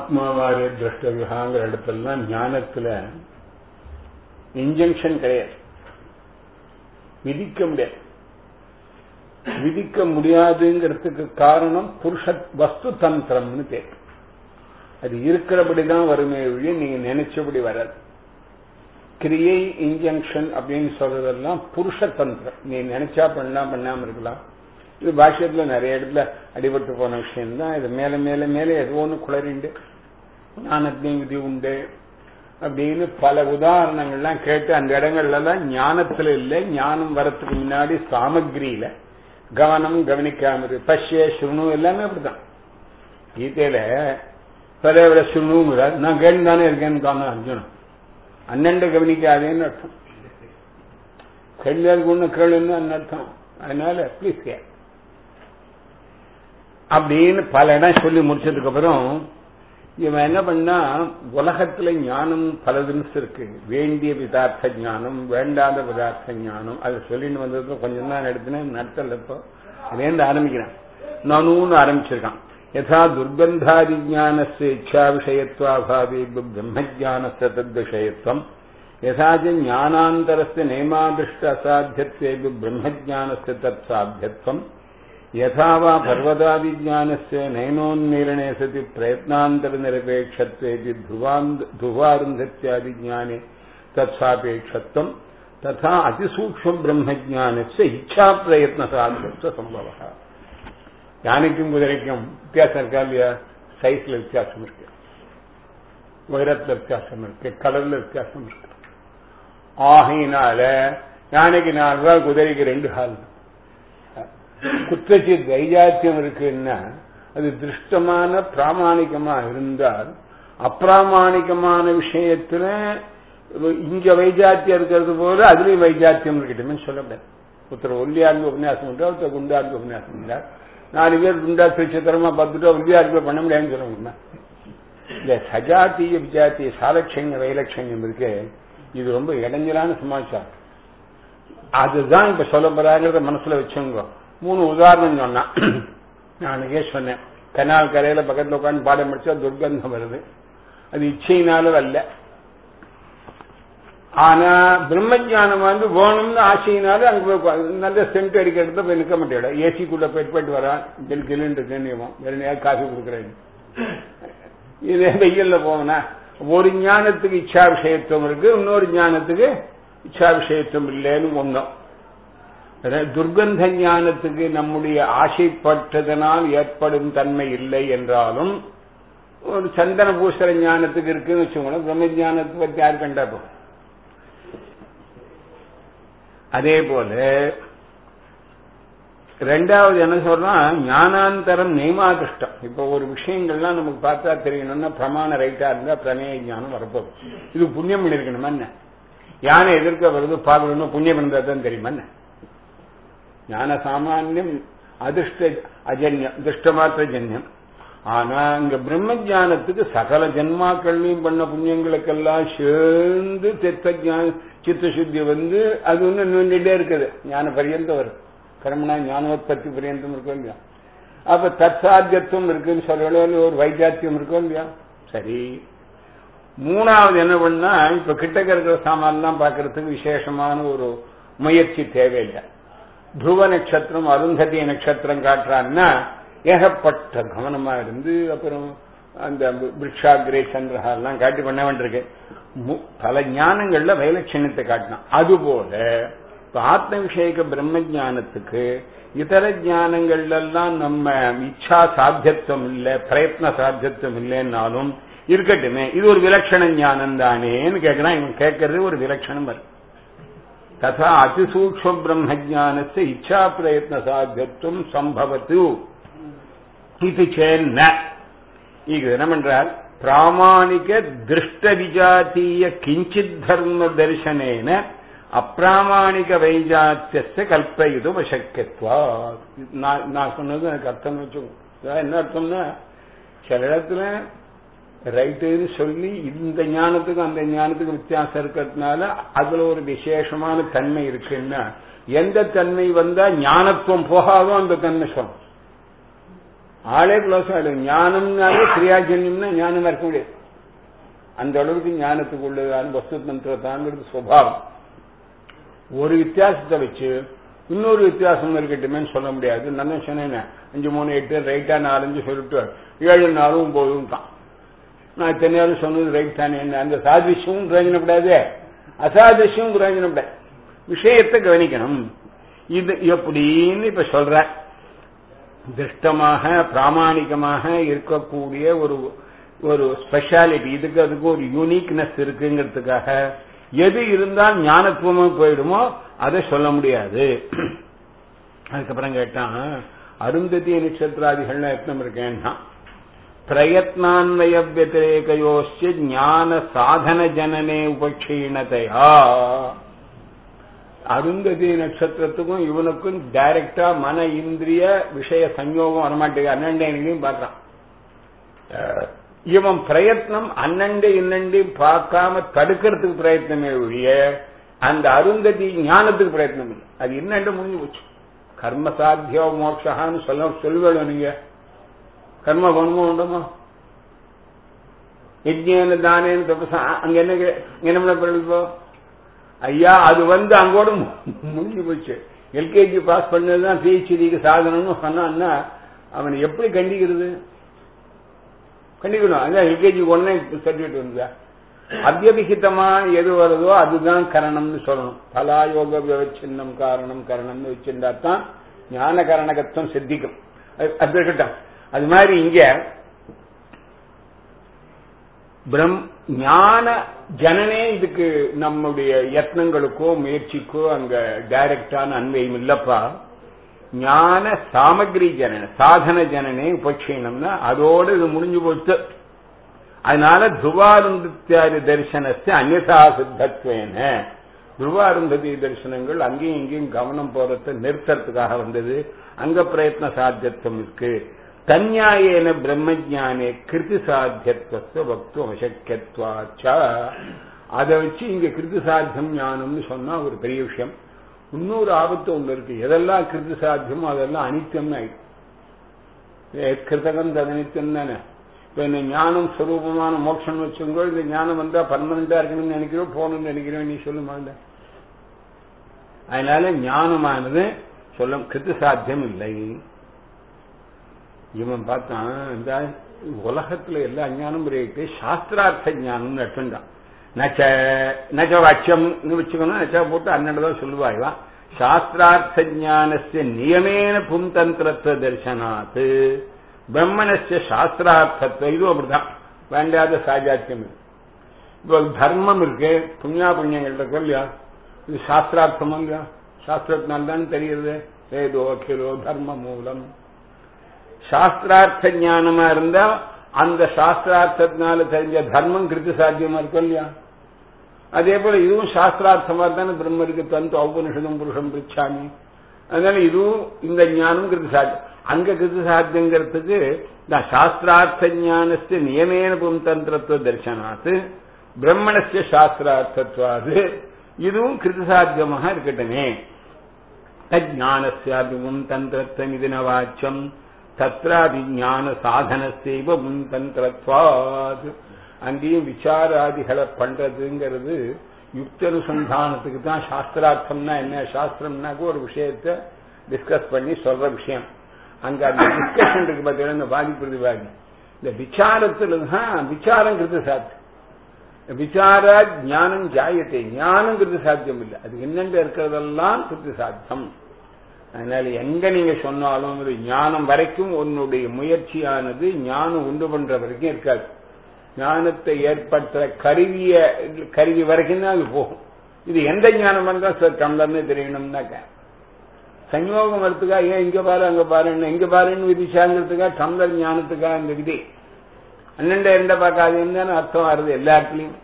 ஆத்மாவாரே திரஷ்டவியாங்கிற இடத்துலலாம் ஞானத்துல இன்ஜெக்ஷன் கிடையாது விதிக்க முடியாது விதிக்க முடியாதுங்கிறதுக்கு காரணம் புருஷ வஸ்து தந்திரம்னு பேர் அது இருக்கிறபடிதான் வருமே ஒழிய நீங்க நினைச்சபடி வராது கிரியை இன்ஜெக்ஷன் அப்படின்னு சொல்றதெல்லாம் புருஷ தந்திரம் நீ நினைச்சா பண்ணலாம் பண்ணாம இருக்கலாம் இது பாஷ்யத்துல நிறைய இடத்துல அடிபட்டு போன விஷயம் தான் இது மேல மேல மேல ஏதோ ஒன்று குளறிண்டு ஞானத்தையும் விதி உண்டு அப்படின்னு பல உதாரணங்கள்லாம் கேட்டு அந்த இடங்கள்ல எல்லாம் ஞானத்துல இல்லை ஞானம் வரத்துக்கு முன்னாடி சாமகிரியில கவனம் கவனிக்காம இருக்கு பஷ்ய சுணு எல்லாமே அப்படிதான் கீதையில பரவர சுணுங்கிறார் நான் கேட்டு தானே இருக்கேன்னு காணும் அர்ஜுனன் அண்ணன்ட கவனிக்காதேன்னு அர்த்தம் கேள்வியாருக்கு ஒண்ணு கேளுன்னு அர்த்தம் அதனால ப்ளீஸ் கே அப்படின்னு பல இடம் சொல்லி முடிச்சதுக்கு அப்புறம் இவன் என்ன பண்ணா உலகத்துல ஞானம் பல தினசு இருக்கு வேண்டிய விதார்த்த ஞானம் வேண்டாத விதார்த்த ஞானம் அது சொல்லிட்டு வந்ததுக்கு கொஞ்சம் தான் எடுத்துனேன் நடத்தல இப்போ அதேந்து ஆரம்பிக்கிறேன் நானும் ஆரம்பிச்சிருக்கான் யதா துர்கந்தாதி ஜானஸ்ய இச்சா விஷயத்வாபாவே பிரம்மஜானஸ்ய தத் விஷயத்துவம் யதாச்ச ஞானாந்தரஸ்ய நேமாதிஷ்ட அசாத்தியத்வே பிரம்மஜானஸ்ய தத் சாத்தியத்துவம் यथा वा पर्वतादिज्ञानस्य नैनोन्मीलने सति प्रयत्नान्तरनिरपेक्षत्वेति ध्रुवारुन्धत्यादिज्ञाने तत्सापेक्षत्वम् तथा அதிசூக்ஷ்மபிரம்மஜானस्य இச்சாப்பிரயத்னசாத்தியத்துவ சம்பவः யானைக்கும் குதிரைக்கும் வித்தியாசம் இருக்கா இல்லையா சைஸ்ல வித்தியாசம் இருக்கு உயரத்துல வித்தியாசம் இருக்கு கலர்ல வித்தியாசம் இருக்கு ஆகையினால யானைக்கு நாலு ரூபாய் குதிரைக்கு ரெண்டு ஹால் குற்றச்சி தைஜாத்தியம் இருக்குன்னா அது திருஷ்டமான பிராமணிகமா இருந்தால் அப்பிராமணிகமான விஷயத்துல இங்க வைஜாத்தியம் இருக்கிறது போல அதுலயும் வைஜாத்தியம் இருக்கட்டுமே சொல்லக்கூடாது ஒருத்தர் ஒல்லியாருக்கு உபன்யாசம் பண்றா ஒருத்தர் குண்டாருக்கு உபன்யாசம் பண்றார் நாலு பேர் குண்டா திருச்சத்திரமா பார்த்துட்டு ஒல்லியாருக்கு பண்ண முடியாதுன்னு சொல்ல முடியுமா இந்த சஜாத்திய விஜாத்திய சாலட்சங்க வைலட்சண்யம் இருக்கு இது ரொம்ப இடைஞ்சலான சமாச்சாரம் அதுதான் இப்ப சொல்ல போறாங்கிறத மனசுல வச்சுங்க மூணு உதாரணம் சொன்னான் நானுக்கே சொன்னேன் கனால் கரையில பக்கத்துல உட்காந்து பாடம் படிச்சா துர்கந்தம் வருது அது இச்சையினால வரல ஆனா பிரம்மஜானம் வந்து வேணும்னு ஆசையினால அங்க போய் உட்கார்ந்து நல்ல சென்ட் அடிக்கிறத போய் நிற்க மாட்டேட ஏசிக்குள்ள போயிட்டு போயிட்டு வரான் கில் கிலுன்னு இருக்குன்னு வேற நேரம் காஃபி கொடுக்குறேன் இதே வெயில்ல போவனா ஒரு ஞானத்துக்கு இச்சா விஷயத்துவம் இருக்கு இன்னொரு ஞானத்துக்கு இச்சா விஷயத்துவம் இல்லைன்னு ஒண்ணும் துர்கந்த ஞானத்துக்கு நம்முடைய ஆசைப்பட்டதனால் ஏற்படும் தன்மை இல்லை என்றாலும் ஒரு சந்தன பூசர ஞானத்துக்கு இருக்குன்னு வச்சுக்கோங்களேன் பிரம்ம ஞானத்தை பத்தி யார் கண்டா போ அதே போல ரெண்டாவது என்ன சொல்றான் ஞானாந்தரம் நியமாதிஷ்டம் இப்ப ஒரு விஷயங்கள்லாம் நமக்கு பார்த்தா தெரியணும்னா பிரமாண ரைட்டா இருந்தா பிரமேய ஞானம் வரப்போகுது இது புண்ணியம் பண்ணிருக்கணுமா என்ன யானை எதிர்க்க வருது பார்க்கணும் புண்ணியம் இருந்தா தான் தெரியுமா என்ன ஞான சாமானியம் அதிர்ஷ்ட அஜன்யம் திருஷ்டமாத்திர ஜன்யம் ஆனா இங்க பிரம்ம ஜானத்துக்கு சகல ஜென்மாக்கள்லையும் பண்ண புண்ணியங்களுக்கெல்லாம் சேர்ந்து தெத்த ஜான சித்த சுத்தி வந்து அது ஒன்று நின்றுட்டே இருக்குது ஞான பரியந்தம் வரும் கர்மனா ஞானோத்பத்தி பரியந்தம் இருக்கும் இல்லையா அப்ப தற்சாத்தியத்துவம் இருக்குன்னு சொல்ல ஒரு வைஜாத்தியம் இருக்கும் இல்லையா சரி மூணாவது என்ன பண்ணா இப்ப கிட்டக்க இருக்கிற சாமான்லாம் பாக்குறதுக்கு விசேஷமான ஒரு முயற்சி தேவையில்லை துருவ நட்சத்திரம் அருந்ததி நட்சத்திரம் காட்டுறான்னா ஏகப்பட்ட கவனமா இருந்து அப்புறம் அந்த பிரிக்ஷாகிரே சந்திரஹாலாம் காட்டி பண்ண வேண்டியிருக்கு பல ஞானங்கள்ல வைலட்சணத்தை காட்டினான் அதுபோல இப்ப ஆத்ம விஷயக்க பிரம்ம ஜானத்துக்கு இதர ஞானங்கள்லாம் நம்ம இச்சா சாத்தியத்துவம் இல்லை பிரயத்ன சாத்தியத்துவம் இல்லைன்னாலும் இருக்கட்டுமே இது ஒரு விலட்சண ஞானம் தானேன்னு கேட்கிறான் இவன் கேட்கறது ஒரு விலட்சணம் வரும் ததா அதிசூக்ம பிரம்மஜானஸ்ய இச்சா பிரயத்ன சாத்தியத்துவம் சம்பவத்து இது சேன்ன ಈಗ என்ன பண்றார் ಪ್ರಾಮಾಣಿಕ ದೃಷ್ಟ ವಿಜಾತೀಯ ಕಿಂಚಿತ್ ಧರ್ಮ ದರ್ಶನೇನ அப்பிராமாணிக வைஜாத்தியத்தை கல்பயுது அசக்கியத்வா நான் சொன்னது எனக்கு அர்த்தம் வச்சுக்கோ என்ன அர்த்தம்னா சில இடத்துல ரைட்டுன்னு சொல்லி இந்த ஞானத்துக்கும் அந்த ஞானத்துக்கும் வித்தியாசம் இருக்கிறதுனால அதுல ஒரு விசேஷமான தன்மை இருக்குன்னா எந்த தன்மை வந்தா ஞானத்துவம் போகாதோ அந்த தன்மை சொல்லும் ஆளே க்ளோஸ் ஆயிடும் ஞானம்னாலே கிரியாஜன்யம்னா ஞானமா இருக்க முடியாது அந்த அளவுக்கு ஞானத்துக்குள்ளதான வஸ்து மந்திரத்தாங்கிறது சுவாவம் ஒரு வித்தியாசத்தை வச்சு இன்னொரு வித்தியாசம் இருக்கட்டுமேன்னு சொல்ல முடியாது நான் சொன்னேன் அஞ்சு மூணு எட்டு ரைட்டா நாலஞ்சு சொல்லிட்டு ஏழு நாலும் போதும் தான் நான் இத்தனை நேரம் சொன்னது ரைட் தானே என்ன அந்த சாதிஷ்யமும் பிரயோஜனப்படாது அசாதிஷ்யமும் பிரயோஜனப்படாது விஷயத்தை கவனிக்கணும் இது எப்படின்னு இப்ப சொல்ற திருஷ்டமாக பிராமணிகமாக இருக்கக்கூடிய ஒரு ஒரு ஸ்பெஷாலிட்டி இதுக்கு அதுக்கு ஒரு யூனிக்னஸ் இருக்குங்கிறதுக்காக எது இருந்தால் ஞானத்துவமா போயிடுமோ அதை சொல்ல முடியாது அதுக்கப்புறம் கேட்டான் அருந்ததி நட்சத்திராதிகள்ல எத்தனம் இருக்கேன்னா பிரயத்னான்வய வத்திரேகையோச்ச ஞான சாதன ஜனனே உபக்ஷீணத்தையா அருந்ததி நட்சத்திரத்துக்கும் இவனுக்கும் டைரக்டா மன இந்திரிய விஷய சஞ்சோகம் வரமாட்டேங்க அண்ணண்டையும் பார்க்கறான் இவன் பிரயத்னம் அண்ணண்டை இன்னண்டி பார்க்காம தடுக்கிறதுக்கு பிரயத்னமே ஒழிய அந்த அருந்ததி ஞானத்துக்கு பிரயத்னம் இல்லை அது இன்னண்டு முடிஞ்சு போச்சு கர்ம சாத்தியோ மோட்சான்னு சொல்ல சொல்லுவேணும் நீங்க கர்ம குணமும் உண்டுமா யஜ்ஞான தானேன்னு தப்பசா அங்க என்ன என்ன பண்ண இப்போ ஐயா அது வந்து அங்கோட முடிஞ்சு போச்சு எல்கேஜி பாஸ் பண்ணதுதான் பிஹெச்டிக்கு சாதனம்னு சொன்னான்னா அவனை எப்படி கண்டிக்கிறது கண்டிக்கணும் அதான் எல்கேஜி உடனே சர்டிபிகேட் வந்தா அத்தியபிகிதமா எது வருதோ அதுதான் கரணம்னு சொல்லணும் பலாயோக விவச்சின்னம் காரணம் கரணம்னு வச்சிருந்தா தான் ஞான கரணகத்துவம் சித்திக்கும் அது இருக்கட்டும் அது மாதிரி இங்க பிரம் ஞான ஜனனே இதுக்கு நம்முடைய யத்னங்களுக்கோ முயற்சிக்கோ அங்க டைரக்டான அன்வயம் இல்லப்பா ஞான சாமகிரி ஜனன சாதன ஜனனே உபக்ஷீணம்னா அதோடு இது முடிஞ்சு போச்சு அதனால துருவாருந்தியாரி தரிசனத்தை அந்நதா சித்தத்வேன துருவாருந்ததி தரிசனங்கள் அங்கேயும் இங்கேயும் கவனம் போறத நிறுத்தறதுக்காக வந்தது அங்க பிரயத்ன சாத்தியத்துவம் இருக்கு தன்யாயேன பிரம்மஜானே கிருதி சாத்தியத்துவ பக்துவம் அசக்கியத்வாச்சா அதை வச்சு இங்க கிருதி சாத்தியம் ஞானம்னு சொன்னா ஒரு பெரிய விஷயம் இன்னொரு ஆபத்து ஒன்று இருக்கு எதெல்லாம் கிருதி சாத்தியமோ அதெல்லாம் அனித்தியம்னு ஆயிடும் கிருத்தகம் தனித்தியம் தானே இப்ப இந்த ஞானம் ஸ்வரூபமான மோட்சம் வச்சுங்கோ இந்த ஞானம் வந்தா பர்மனண்டா இருக்கணும்னு நினைக்கிறோம் போகணும்னு நினைக்கிறோம் நீ சொல்லுமா அதனால ஞானமானது சொல்ல கிருத்து சாத்தியம் இல்லை இவன் பார்த்தான் இந்த உலகத்துல எல்லா ஞானம் இருக்கு சாஸ்திரார்த்த ஞானம் நட்டுண்டான் நச்ச நச்ச வாட்சியம் வச்சுக்கணும் நச்சா போட்டு அன்னதான் சொல்லுவாய்வான் சாஸ்திரார்த்த ஞானஸ்ய நியமேன பும்தந்திரத்துவ தரிசனாத்து பிரம்மணஸ்ய சாஸ்திரார்த்தத்துவம் இதுவும் அப்படிதான் வேண்டாத சாஜாத்தியம் இது இப்போ தர்மம் இருக்கு புண்ணியா புண்ணியங்கள் இருக்கு இல்லையா இது சாஸ்திரார்த்தமும் இல்லையா சாஸ்திரத்தினால்தான் தான் தெரியுது ஏதோ அகிலோ தர்ம மூலம் சாஸ்திரார்த்த ஞானமா இருந்தா அந்த சாஸ்திரார்த்தத்தினால தெரிஞ்ச தர்மம் கிருத்து சாத்தியமா இருக்கும் இல்லையா அதே போல இதுவும் சாஸ்திரார்த்தமா தானே பிரம்ம இருக்கு தந்து ஔபனிஷதம் புருஷம் பிரிச்சாமி அதனால இதுவும் இந்த ஞானம் கிருத்து சாத்தியம் அங்க கிருத்து சாத்தியங்கிறதுக்கு நான் சாஸ்திரார்த்த ஞானஸ்து நியமேன பும்தந்திரத்துவ தரிசனாத்து பிரம்மணஸ்ய சாஸ்திரார்த்தத்வாது இதுவும் கிருத்து சாத்தியமாக இருக்கட்டுமே தஜானஸ்யாபி முன்தந்திரத்துவம் இது வாச்சம் தத்ராபி ஞான சாதனசேவ முன்தந்திரத்வாது அங்கேயும் விசாராதிகளை பண்றதுங்கிறது யுக்தனுசந்தானத்துக்கு தான் சாஸ்திரார்த்தம்னா என்ன சாஸ்திரம்னாக்க ஒரு விஷயத்தை டிஸ்கஸ் பண்ணி சொல்ற விஷயம் அங்க அந்த டிஸ்கஷன் இருக்கு பார்த்தீங்கன்னா இந்த வாதி பிரதிவாதி இந்த விசாரத்துல தான் விசாரங்கிறது சாத்தியம் விசார ஞானம் ஜாயத்தை ஞானங்கிறது சாத்தியம் இல்லை அது என்னென்ன இருக்கிறதெல்லாம் கிருத்து சாத்தியம் அதனால எங்க நீங்க சொன்னாலும் இது ஞானம் வரைக்கும் உன்னுடைய முயற்சியானது ஞானம் உண்டு பண்ற வரைக்கும் இருக்காது ஞானத்தை ஏற்படுத்துற கருவிய கருவி வரைக்கும் தான் அது போகும் இது எந்த ஞானம் வந்தா சார் டம்ளர்னு தெரியணும்னாக்க சஞ்சோகம் வரத்துக்கா ஏன் இங்க பாரு அங்க பாருன்னு இங்க பாருன்னு விதிச்சாங்கிறதுக்கா டம்ளர் ஞானத்துக்கா இந்த விதி அண்ணண்ட எண்ட பார்க்காதுன்னு அர்த்தம் வருது எல்லா இடத்துலையும்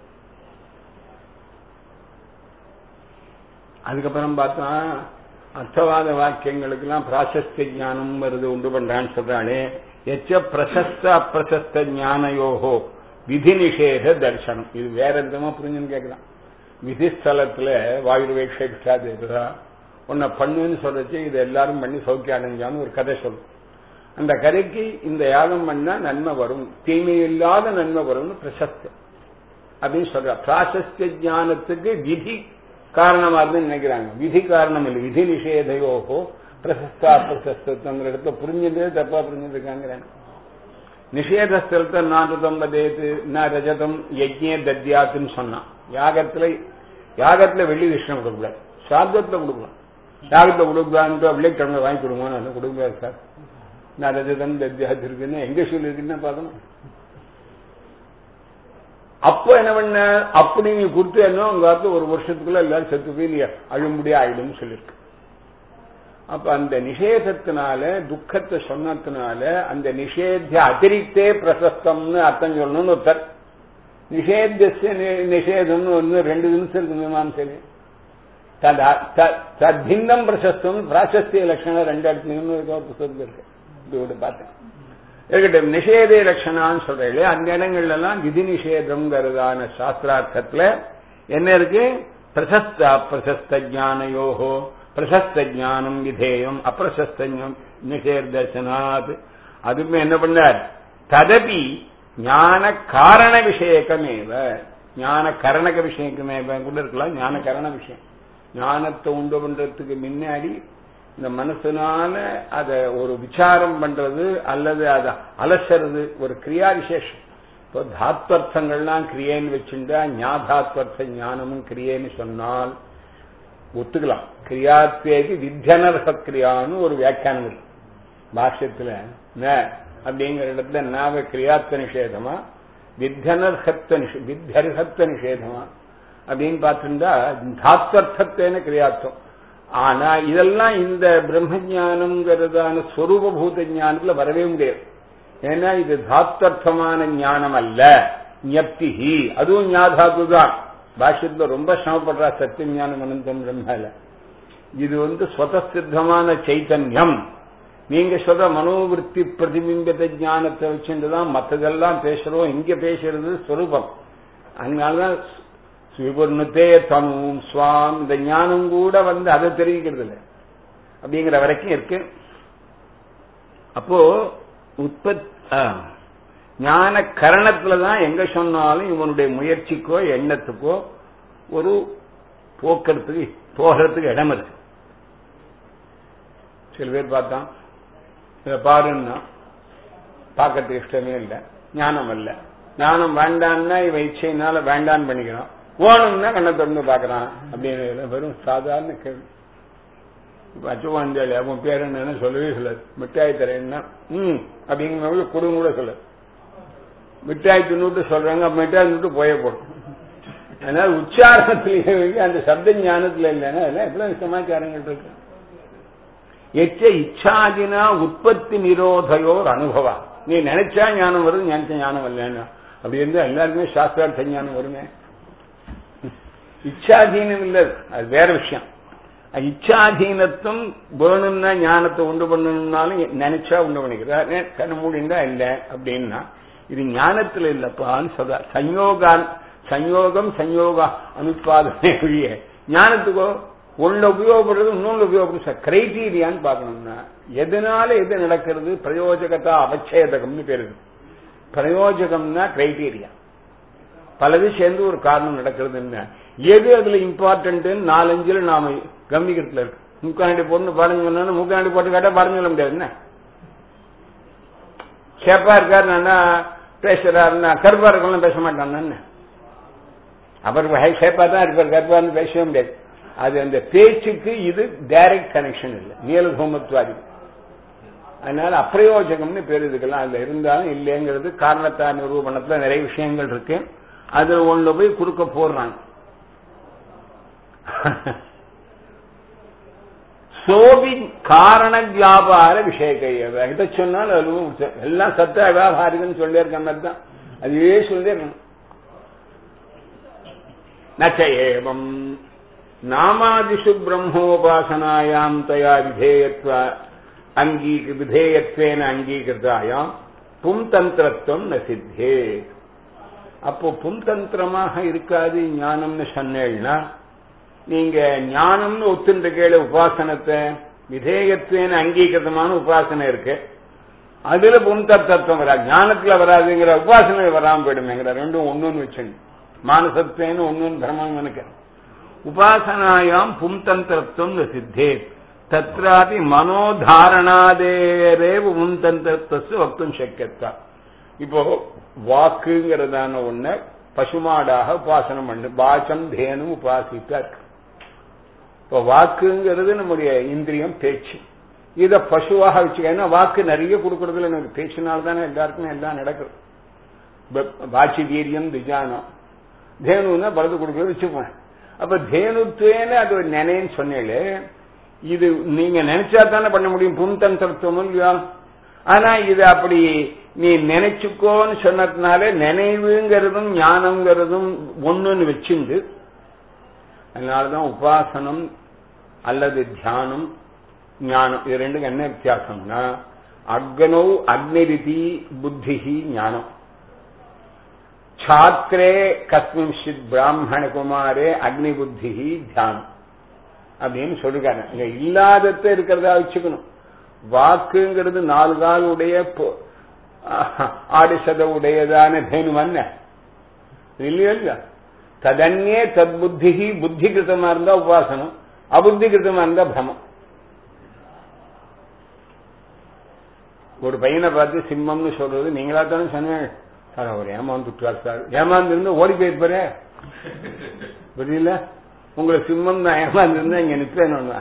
அதுக்கப்புறம் பார்த்தா அர்த்தவாத வாக்கியங்களுக்கெல்லாம் பிராசஸ்த ஞானம் வருது உண்டு பண்றான்னு சொல்றாளே எச்ச பிரசஸ்த அப்பிரசஸ்த ஞானயோகோ விதி நிஷேத தர்சனம் இது வேற எந்தமா புரிஞ்சுன்னு கேட்கலாம் விதிஸ்தலத்துல வாயுர்வேக்ஷா உன்னை பண்ணுன்னு சொல்றச்சு இது எல்லாரும் பண்ணி சௌக்கியம் அடைஞ்சான்னு ஒரு கதை சொல்லும் அந்த கதைக்கு இந்த யாகம் பண்ணா நன்மை வரும் தீமை இல்லாத நன்மை வரும்னு பிரசஸ்தி அப்படின்னு சொல்ற பிராசஸ்திய ஞானத்துக்கு விதி காரணமா இருந்து நினைக்கிறாங்க விதி காரணம் இல்லை விதி நிஷேதையோகோ பிரசஸ்தா பிரசஸ்தங்கிற இடத்துல புரிஞ்சுட்டே தப்பா புரிஞ்சுருக்காங்கிறாங்க நிஷேதஸ்தலத்தை நாட்டுதம் பதேத்து நான் ரஜதம் யஜ்ய தத்யாத்துன்னு சொன்னான் யாகத்துல யாகத்துல வெள்ளி கிருஷ்ணன் கொடுக்கல சாத்தத்துல கொடுக்கலாம் யாகத்துல கொடுக்கலான்ட்டு வெள்ளிக்கிழமை வாங்கி கொடுங்க கொடுங்க சார் நான் ரஜதம் தத்யாத்து இருக்குன்னு எங்க சொல்லிருக்குன்னு பார்க்கணும் அப்ப என்ன பண்ண அப்படி நீ கொடுத்து என்ன உங்க ஒரு வருஷத்துக்குள்ள எல்லாரும் செத்து போய் நீ அழும்படியா ஆயிடும்னு சொல்லியிருக்கு அப்ப அந்த நிஷேதத்தினால துக்கத்தை சொன்னதுனால அந்த நிஷேத்திய அதிரிக்தே பிரசஸ்தம்னு அர்த்தம் சொல்லணும்னு ஒருத்தர் நிஷேத்திய நிஷேதம்னு ஒன்று ரெண்டு நிமிஷம் இருக்கு மீமாசையில தத்தின்னம் பிரசஸ்தம் பிராசஸ்திய லட்சணம் ரெண்டு இடத்துலயும் ஒரு புத்தகத்தில் இருக்கு இதோட பார்த்தேன் இருக்கட்டும் நிஷேதே லட்சணான்னு சொல்றீங்க அந்த இடங்கள்ல எல்லாம் விதி நிஷேதம்ங்கிறதான சாஸ்திரார்த்தத்துல என்ன இருக்கு பிரசஸ்த பிரசஸ்த ஜானயோகோ பிரசஸ்த ஜானம் விதேயம் அப்பிரசஸ்த நிஷேதர்சனாத் அதுமே என்ன பண்ணார் ததபி ஞான காரண விஷயக்கமேவ ஞான கரணக விஷயக்கமேவ கூட இருக்கலாம் ஞான கரண விஷயம் ஞானத்தை உண்டு பண்றதுக்கு முன்னாடி இந்த மனசுனால அத ஒரு விசாரம் பண்றது அல்லது அதை அலசறது ஒரு கிரியா விசேஷம் இப்போ தாத்வர்த்தங்கள்லாம் கிரியேன்னு வச்சுட்டா ஞாதாத்வர்த்த ஞானமும் கிரியேன்னு சொன்னால் ஒத்துக்கலாம் கிரியாத்வேதி வித்தியனர்ஹக்கிரியான்னு ஒரு வியாக்கியானம் இருக்கு பாஷ்யத்துல ந அப்படிங்கிற இடத்துல நாவ கிரியாத்வ நிஷேதமா வித்தியனர்ஹத்வ நிஷே வித்தியர்ஹத்வ நிஷேதமா அப்படின்னு பார்த்துட்டா தாத்வர்த்தத்தேன கிரியாத்வம் ஆனா இதெல்லாம் இந்த பிரம்ம ஜானம்ங்கிறதான ஸ்வரூபபூத ஞானத்துல வரவே முடியாது ஏன்னா இது தாத்தர்த்தமான ஞானம் அல்ல ஞப்திஹி அதுவும் ஞாதாத்து தான் பாஷ்யத்துல ரொம்ப சிரமப்படுறா சத்திய ஞானம் அனந்தம் பிரம்மால இது வந்து ஸ்வதசித்தமான சைத்தன்யம் நீங்க சொல்ற மனோவிருத்தி பிரதிபிம்பத ஞானத்தை வச்சுட்டு தான் மற்றதெல்லாம் பேசுறோம் இங்க பேசுறது ஸ்வரூபம் அதனாலதான் விபுர்ணத்தே தனுவும் சுவாம் இந்த ஞானம் கூட வந்து அதை தெரிவிக்கிறது இல்லை அப்படிங்கிற வரைக்கும் இருக்கு அப்போ உற்பத் ஞான கரணத்துல தான் எங்க சொன்னாலும் இவனுடைய முயற்சிக்கோ எண்ணத்துக்கோ ஒரு போக்குறதுக்கு போகிறதுக்கு இடம் இருக்கு சில பேர் பார்த்தான் இதை பாருன்னா பார்க்கறதுக்கு இஷ்டமே இல்லை ஞானம் அல்ல ஞானம் வேண்டான்னா இவன் இச்சையினால வேண்டான்னு பண்ணிக்கிறான் ஓணும்னா கண்ணை திறந்து பாக்குறான் அப்படின்னு வெறும் சாதாரண கேள்வி இப்ப அச்சுவாண்டியாளி அவன் பேர் என்னன்னு சொல்லவே சொல்லாது மிட்டாய் தரேன்னா ம் அப்படிங்கிற கொடுங்க கூட சொல்லாது மிட்டாய் தின்னுட்டு சொல்றாங்க மிட்டாய் தின்னுட்டு போய போடும் அதனால உச்சாரணத்திலேயே அந்த சப்த ஞானத்துல இல்லைன்னா அதெல்லாம் எவ்வளவு சமாச்சாரங்கள் இருக்கு எச்ச இச்சாதினா உற்பத்தி நிரோதையோர் அனுபவா நீ நினைச்சா ஞானம் வருது நினைச்ச ஞானம் வரலன்னா அப்படி இருந்தா எல்லாருமே சாஸ்திரார்த்த ஞானம் வருமே இச்சாதீனம் இல்லை அது வேற விஷயம் இச்சாதீனத்தும் வேணும்னா ஞானத்தை உண்டு பண்ணணும்னாலும் நினைச்சா உண்டு பண்ணிக்கிறார் கண்ண மூடிண்டா இல்லை அப்படின்னா இது ஞானத்துல இல்லப்பான்னு சொல்ற சஞ்சோகான் சஞ்சோகம் சஞ்சோக அனுப்பாதனை ஒழிய ஞானத்துக்கோ ஒன்னு உபயோகப்படுறது இன்னொன்று உபயோகப்படுறது கிரைட்டீரியான்னு பார்க்கணும்னா எதனால எது நடக்கிறது பிரயோஜகத்தா அவச்சேதகம்னு பேரு பிரயோஜகம்னா கிரைட்டீரியா பலது சேர்ந்து ஒரு காரணம் நடக்கிறதுன்னு எது அதுல இம்பார்ட்டன்ட் நாலஞ்சுல நாம கவனிக்கிறதுல இருக்கு முக்காண்டி பொண்ணு பாடம் சொன்னா முக்காண்டி போட்டு கேட்டா பாடம் சொல்ல முடியாது என்ன சேப்பா இருக்காருன்னா பேசுறாருன்னா கருப்பா இருக்கலாம் பேச மாட்டான்னு அவர் சேப்பா தான் இருப்பார் கருப்பான்னு பேசவே முடியாது அது அந்த பேச்சுக்கு இது டைரக்ட் கனெக்ஷன் இல்லை நீலதோமத்வாதி அதனால அப்பிரயோஜகம்னு பேர் இதுக்கெல்லாம் அதுல இருந்தாலும் இல்லைங்கிறது காரணத்தா நிரூபணத்துல நிறைய விஷயங்கள் இருக்கு அதுல ஒண்ணு போய் குறுக்க போடுறாங்க சோபி காரண வியாபார விஷயக்கைய இதை சொன்னால் அதுவும் எல்லாம் சத்த வியாபாரிகன்னு சொல்லி இருக்க மாதிரி தான் அதுவே சொல்லி இருக்கணும் நச்ச ஏவம் நாமாதிஷு பிரம்மோபாசனாயாம் தயா விதேயத்வ அங்கீக விதேயத்வேன அங்கீகிருதாயாம் பும்தந்திரத்துவம் ந சித்தே அப்போ பும்தந்திரமாக இருக்காது ஞானம்னு சொன்னேன்னா நீங்க ஞானம்னு ஒத்துன்ற கேளு உபாசனத்தை விதேயத்துவேன அங்கீகிருதமான உபாசனை இருக்கு அதுல பும்தர் தத்துவம் வராது ஞானத்துல வராதுங்கிற உபாசனை வராம போயிடுமேங்கிற ரெண்டும் ஒண்ணுன்னு வச்சுங்க மானசத்துவன்னு ஒண்ணுன்னு பிரம்மம் எனக்கு உபாசனாயாம் பும்தந்திரத்துவம் சித்தே தத்ராபி மனோதாரணாதேரேவ பும்தந்திரத்துவ வக்தும் சக்கியத்தா இப்போ வாக்குங்கிறதான ஒண்ண பசுமாடாக உபாசனம் பண்ணு பாச்சம் தேனும் உபாசித்தா இருக்கு இப்போ வாக்குங்கிறது நம்முடைய இந்திரியம் பேச்சு இத பசுவாக வச்சுக்க ஏன்னா வாக்கு நிறைய கொடுக்கறதுல எனக்கு பேச்சினால தானே எல்லாருக்குமே எல்லாம் நடக்குது வாட்சி வீரியம் திஜானம் தேனுன்னா பலது கொடுக்கறது வச்சுப்பேன் அப்ப தேனுத்துவேன்னு அது ஒரு நினைன்னு சொன்னேளே இது நீங்க நினைச்சா தானே பண்ண முடியும் புன்தந்திரத்துவம் இல்லையா ஆனா இது அப்படி நீ நினைச்சுக்கோன்னு சொன்னதுனால நினைவுங்கிறதும் ஞானங்கிறதும் ஒண்ணுன்னு வச்சுண்டு அதனாலதான் உபாசனம் அல்லது தியானம் ஞானம் இது ரெண்டுக்கும் என்ன வித்தியாசம்னா அக்னோ அக்னிரிதி புத்திஹி ஞானம் சாத்திரே கஸ்மின்ஷித் பிராமண குமாரே அக்னி புத்தி தியானம் அப்படின்னு சொல்லிருக்காங்க இங்க இல்லாதத இருக்கிறதா வச்சுக்கணும் வாக்குங்கிறது நாலு கால் உடைய ஆடி சத உடையதான தேனும் என்ன இல்லையோ இல்லையா ததன்யே தத் புத்தி புத்தி கிருத்தமா இருந்தா உபாசனம் அபுத்தி கிருத்தமா இருந்தா பிரமம் ஒரு பையனை பார்த்து சிம்மம்னு சொல்றது நீங்களா தானே சொன்னேன் சார் அவர் ஏமாந்துட்டார் சார் ஏமாந்து இருந்து ஓடி போயிருப்பாரு புரியல உங்களை சிம்மம் நான் ஏமாந்து இருந்தா இங்க நிற்பேன்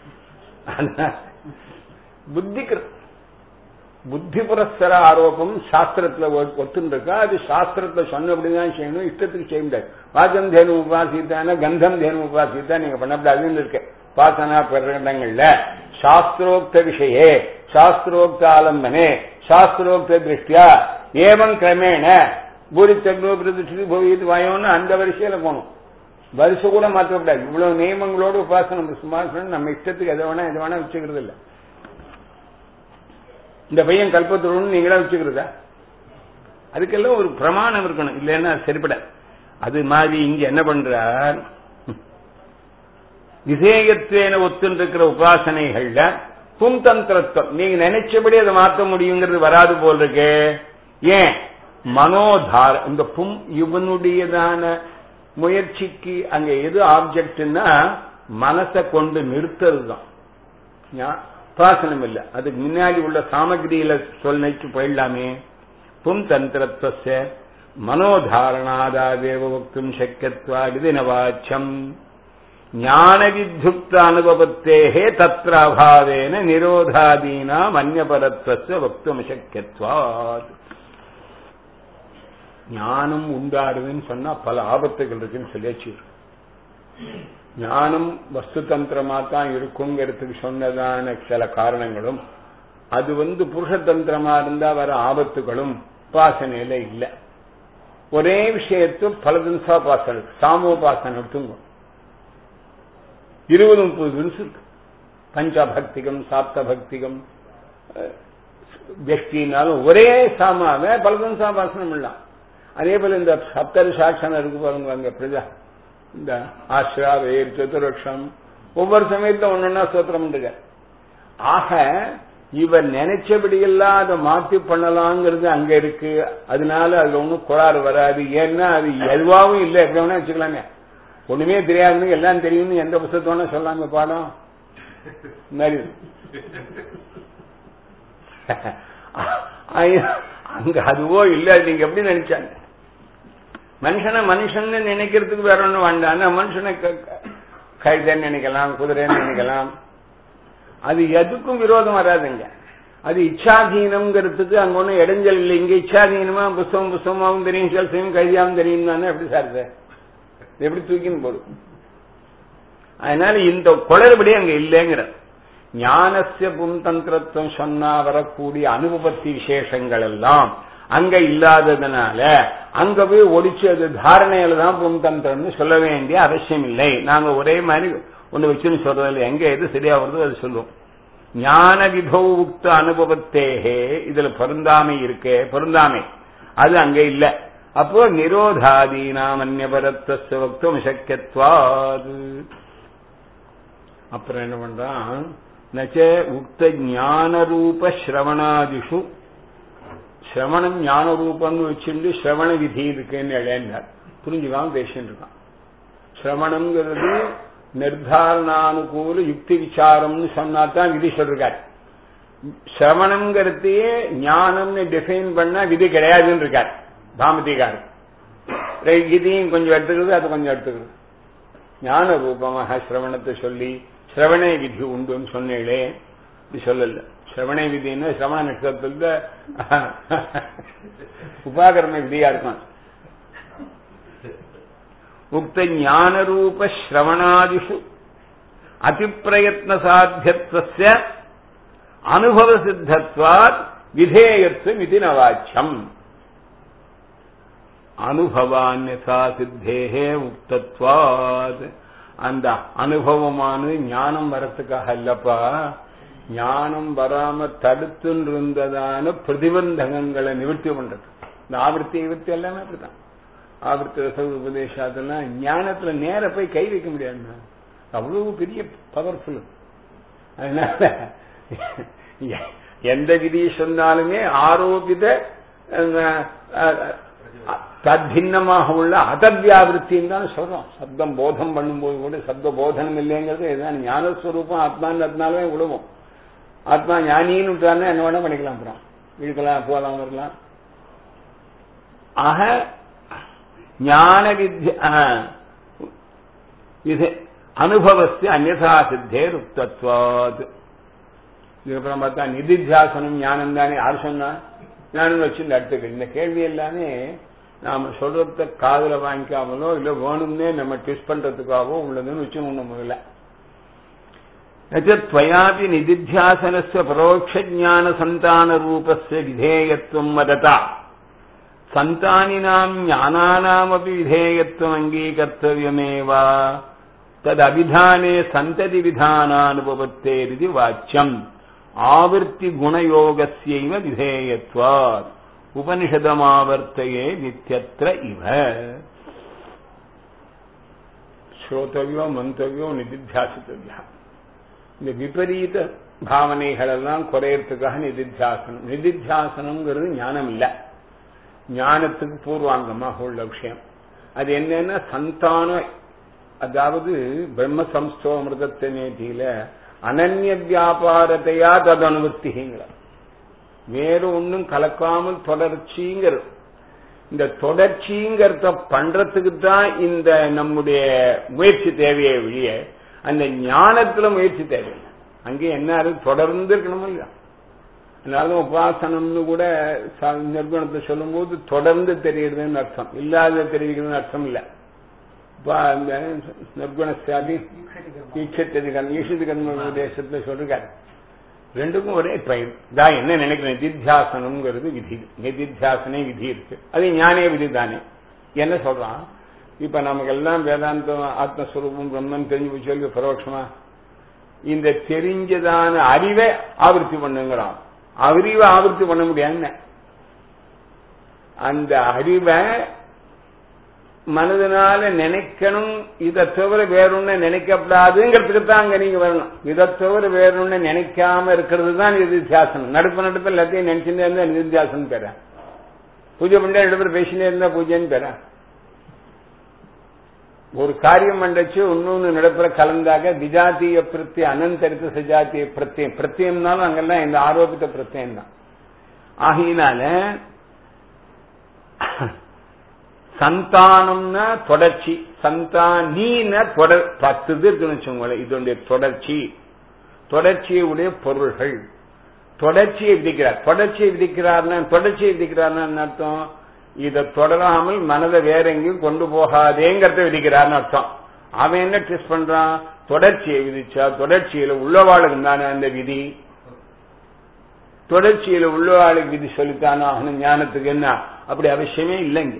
புத்தி புத்தி புரஸ்தர ஆரோப்பம் சாஸ்திரத்துல ஒத்துருக்கா அது சாஸ்திரத்துல சொன்னபடிதான் செய்யணும் இஷ்டத்துக்கு செய்ய முடியாது வாஜம் தேனு உபாசித்தான கந்தம் தேனு உபாசித்தா நீங்க பண்ணப்படாதுன்னு இருக்கு பாசனா பிரகடனங்கள்ல சாஸ்திரோக்த விஷயே சாஸ்திரோக்த ஆலம்பனே சாஸ்திரோக்த திருஷ்டியா ஏவம் கிரமேண பூரி தக்னோ பிரதிஷ்டி பவியது வாயோன்னு அந்த வரிசையில போகணும் வரிசை கூட மாற்றக்கூடாது இவ்வளவு நியமங்களோடு உபாசனம் சும்மா நம்ம இஷ்டத்துக்கு எதை வேணா எதை வேணா வச்சுக்கிறது இல்லை இந்த பையன் கல்பத்துடன் நீங்களா வச்சுக்கிறதா அதுக்கெல்லாம் ஒரு பிரமாணம் இருக்கணும் இல்லைன்னா சரிப்பட அது மாதிரி இங்க என்ன பண்றார் விசேயத்துவேன ஒத்துருக்கிற உபாசனைகள்ல பும்தந்திரத்துவம் நீங்க நினைச்சபடி அதை மாற்ற முடியுங்கிறது வராது போல் இருக்கு ஏன் மனோதார இந்த பும் இவனுடையதான முயற்சிக்கு அங்க எது ஆப்ஜெக்ட்னா மனசை கொண்டு நிறுத்துறது தான் உபாசனம் இல்ல அதுக்கு முன்னாடி உள்ள சாமகிரியில சொல்லிச்சு போயிடலாமே பும் தந்திரத்துவ மனோதாரணாதாதேவ வக்தும் சக்கியத்வா விதினவாச்சம் ஞான வித்யுக்த அனுபவத்தேகே தத்திர அபாவேன நிரோதாதீனாம் அந்நபரத்வச வக்தும் சக்கியத்வாத் ஞானம் உண்டாடுதுன்னு சொன்னா பல ஆபத்துகள் இருக்குன்னு சொல்லியாச்சு ஞானம் வஸ்து தந்திரமா தான் இருக்குங்கிறதுக்கு சொன்னதான சில காரணங்களும் அது வந்து புருஷதந்திரமா இருந்தா வர ஆபத்துகளும் உபாசனையில இல்ல ஒரே விஷயத்து பல தினசாபாசனை சாமோபாசனை எடுத்துங்க இருபது முப்பது தினசு இருக்கு பஞ்சபக்திகம் சாப்த பக்திகம் வெஷ்டினாலும் ஒரே சாமாவை பல தினசாபாசனம் இல்லாம் அதே போல இந்த சப்தரி சாட்சனம் இருக்கு பாருங்க அங்க பிரஜா இந்த ஆஷ்ரா வேர் சதுரக்ஷம் ஒவ்வொரு சமயத்துல ஒன்னொன்னா சோத்திரம் ஆக இவர் நினைச்சபடியெல்லாம் அதை மாத்தி பண்ணலாங்கிறது அங்க இருக்கு அதனால அதுல ஒன்றும் குளாறு வராது ஏன்னா அது எதுவாகவும் இல்லை எப்படி வேணா வச்சுக்கலாங்க ஒண்ணுமே தெரியாதுன்னு எல்லாம் தெரியும்னு எந்த புத்தகத்தோட சொல்லாம பாடம் மாதிரி அங்க அதுவோ இல்ல நீங்க எப்படி நினைச்சாங்க மனுஷனை மனுஷன் நினைக்கிறதுக்கு வேற ஒண்ணும் வேண்டாம் மனுஷனை கழுதன்னு நினைக்கலாம் குதிரைன்னு நினைக்கலாம் அது எதுக்கும் விரோதம் வராதுங்க அது இச்சாதீனம்ங்கிறதுக்கு அங்க ஒன்றும் இடைஞ்சல் இல்லை இங்க இச்சாதீனமா புஸ்தகம் புஸ்தகமாவும் தெரியும் செல்சையும் கைதியாவும் தெரியும் தானே எப்படி சார் எப்படி தூக்கின்னு போடும் அதனால இந்த குளறுபடி அங்க இல்லைங்கிற ஞானசிய புந்தந்திரத்துவம் சொன்னா வரக்கூடிய அனுபவத்தி விசேஷங்கள் எல்லாம் அங்க இல்லாததுனால அங்க போய் ஒடிச்சு அது தாரணையில தான் புந்தந்திரம்னு சொல்ல வேண்டிய அவசியம் இல்லை நாங்க ஒரே மாதிரி ஒண்ணு வச்சுன்னு சொல்றதில்ல எங்க எது சரியா வருதோ அது சொல்லுவோம் ஞான விபவ உக்த அனுபவத்தேகே இதுல பொருந்தாமை இருக்கே பொருந்தாமை அது அங்க இல்ல அப்போ நிரோதாதீனாம் அந்நியபரத்துவ வக்தும் சக்கியத்வாது அப்புறம் என்ன பண்றான் நச்ச உக்த ஞான ரூப ஸ்ரவணாதிஷு சிரவணம் ஞான ரூபம்னு வச்சுட்டு சிரவண விதி இருக்குன்னு இளைஞர் புரிஞ்சுக்காம பேசிட்டு இருக்கான் சிரவணம்ங்கிறது நிர்தாரணானுகூல யுக்தி விசாரம்னு சொன்னா தான் விதி சொல்றாரு சிரவணம்ங்கிறதையே ஞானம்னு டிஃபைன் பண்ணா விதி கிடையாதுன்னு இருக்கார் பாமதிகாரர் இதையும் கொஞ்சம் எடுத்துக்கிறது அது கொஞ்சம் எடுத்துக்கிறது ஞான ரூபமாக சிரவணத்தை சொல்லி சிரவண விதி உண்டுன்னு சொன்னீங்களே இது சொல்லல சிரவண விதின்னு சிரவண நட்சத்திரத்துல உபாகரண விதியா இருக்கும் உக்த ஞான ரூப சிரவணாதிஷு அதிப்பிரயத்ன சாத்தியத்துவ அனுபவ சித்தத்வாத் விதேயத்துவம் இது நவாச்சியம் அனுபவான்யதா சித்தேகே உக்தத்வாத் அந்த அனுபவமானது ஞானம் வரத்துக்காக அல்லப்பா ஞானம் வராம தடுத்துன்னு இருந்ததான பிரதிபந்தகங்களை நிவர்த்தி பண்றது இந்த ஆவர்த்தி விவர்த்தி எல்லாமே அப்படித்தான் ஆவர்த்தி ரச உபதேசத்தெல்லாம் ஞானத்துல நேர போய் கை வைக்க முடியாது அவ்வளவு பெரிய பவர்ஃபுல் அதனால எந்த விதியை சொன்னாலுமே ஆரோபித தத்தின்னமாக உள்ள அதவியாவிருத்தின்னு தான் சொல்றோம் சப்தம் போதம் பண்ணும்போது கூட சப்த போதனம் இல்லைங்கிறது இதுதான் ஞானஸ்வரூபம் ஆத்மான்னு அதனாலவே விடுவோம் ஆத்மா ஞானின்னு விட்டாருன்னா என்ன வேணா பண்ணிக்கலாம் அப்புறம் இழுக்கலாம் போகலாம் வரலாம் ஆக ஞான வித்யா இது அனுபவஸ்து அந்நதா சித்தே ருப்தத்வாத் இதுக்கப்புறம் பார்த்தா நிதித்தியாசனம் ஞானம் தானே யார் சொன்னா ஞானம் வச்சு அடுத்துக்கு இந்த கேள்வி எல்லாமே நாம சொல்றத காதல வாங்கிக்காமலோ இல்ல வேணும்னே நம்ம ட்விஸ்ட் பண்றதுக்காகவோ உள்ளதுன்னு வச்சு ஒண்ணு முதல்ல त्वयापि निदिध्यासनस्य परोक्षज्ञानसन्तानरूपस्य विधेयत्वम् वदता सन्तानिनाम् ज्ञानानामपि विधेयत्वम् अङ्गीकर्तव्यमेव तदभिधाने सन्ततिविधानानुपपत्तेरिति वाच्यम् आवृत्तिगुणयोगस्यैव विधेयत्वात् उपनिषदमावर्तये नित्यत्र इव श्रोतव्यो मन्तव्यो निदिध्यासितव्यः இந்த விபரீத பாவனைகள் எல்லாம் குறையறதுக்காக நிதித்தியாசனம் நிதித்தியாசனம்ங்கிறது ஞானம் இல்ல ஞானத்துக்கு பூர்வாங்கமாக உள்ள விஷயம் அது என்னன்னா சந்தான அதாவது பிரம்ம சம்ஸ்தோ அமிர்தத்தை நேற்றியில அனன்ய வியாபாரத்தையா தது அனுபத்திங்கிற வேற ஒன்றும் கலக்காமல் தொடர்ச்சிங்கிறது இந்த தொடர்ச்சிங்கிறத பண்றதுக்கு தான் இந்த நம்முடைய முயற்சி தேவையை ஒழிய அந்த ஞானத்துல முயற்சி தேவையில்லை அங்கே என்ன தொடர்ந்து இருக்கணும் இல்லையா அதனால உபாசனம்னு கூட நிர்குணத்தை சொல்லும் போது தொடர்ந்து தெரியுதுன்னு அர்த்தம் இல்லாத தெரிவிக்கிறதுன்னு அர்த்தம் இல்ல இந்த நிர்குணசாதி ஈட்சத்தது கர்ம ஈஷத்து கர்ம உபதேசத்துல சொல்றாரு ரெண்டுக்கும் ஒரே பயிர் தான் என்ன நினைக்கிறேன் நிதித்தியாசனம்ங்கிறது விதி நிதித்தியாசனே விதி இருக்கு அது ஞானே விதி தானே என்ன சொல்றான் இப்ப நமக்கு எல்லாம் வேதாந்தம் ஆத்மஸ்வரூபம் பிரம்மன் தெரிஞ்சு போய் சொல்லி பரோட்சமா இந்த தெரிஞ்சதான அறிவை ஆவர்த்தி பண்ணுங்கிறான் அறிவை ஆவர்த்தி பண்ண முடியாது அந்த அறிவை மனதினால நினைக்கணும் இதை தவிர வேறொன்னு நினைக்கப்படாதுங்கிறதுக்கு தான் அங்க நீங்க வரணும் இதை தவிர வேறொன்னு நினைக்காம இருக்கிறது தான் நிதித்தியாசனம் நடுப்பு நடுப்பு எல்லாத்தையும் நினைச்சுட்டே இருந்தா நிதித்தியாசனம் பெற பூஜை பண்ணி ரெண்டு பேரும் பேசினே இருந்தா பூஜைன்னு பெற ஒரு காரியம் பண்ணச்சு இன்னொன்னு நடப்புற கலந்தாக விஜாத்திய பிரத்தியம் அனந்தரித்த சஜாத்திய பிரத்தியம் பிரத்தியம்னாலும் அங்கெல்லாம் இந்த ஆரோபித்த பிரத்தியம் தான் ஆகையினால சந்தானம்னா தொடர்ச்சி சந்தானின தொடர் பத்து இது இருக்குன்னு வச்சுக்கோங்களேன் இதனுடைய தொடர்ச்சி தொடர்ச்சியுடைய பொருள்கள் தொடர்ச்சியை விதிக்கிறார் தொடர்ச்சியை விதிக்கிறார்னா தொடர்ச்சியை விதிக்கிறார்னு அர்த்தம் இதை தொடராமல் மனதை வேற எங்கேயும் கொண்டு போகாதேங்கிறத விதிக்கிறார்னு அர்த்தம் அவன் என்ன ட்விஸ்ட் பண்றான் தொடர்ச்சியை விதிச்சா தொடர்ச்சியில உள்ளவாளுக்கு தானே அந்த விதி தொடர்ச்சியில உள்ளவாளுக்கு விதி சொல்லித்தானோ ஆகணும் ஞானத்துக்கு என்ன அப்படி அவசியமே இல்லைங்க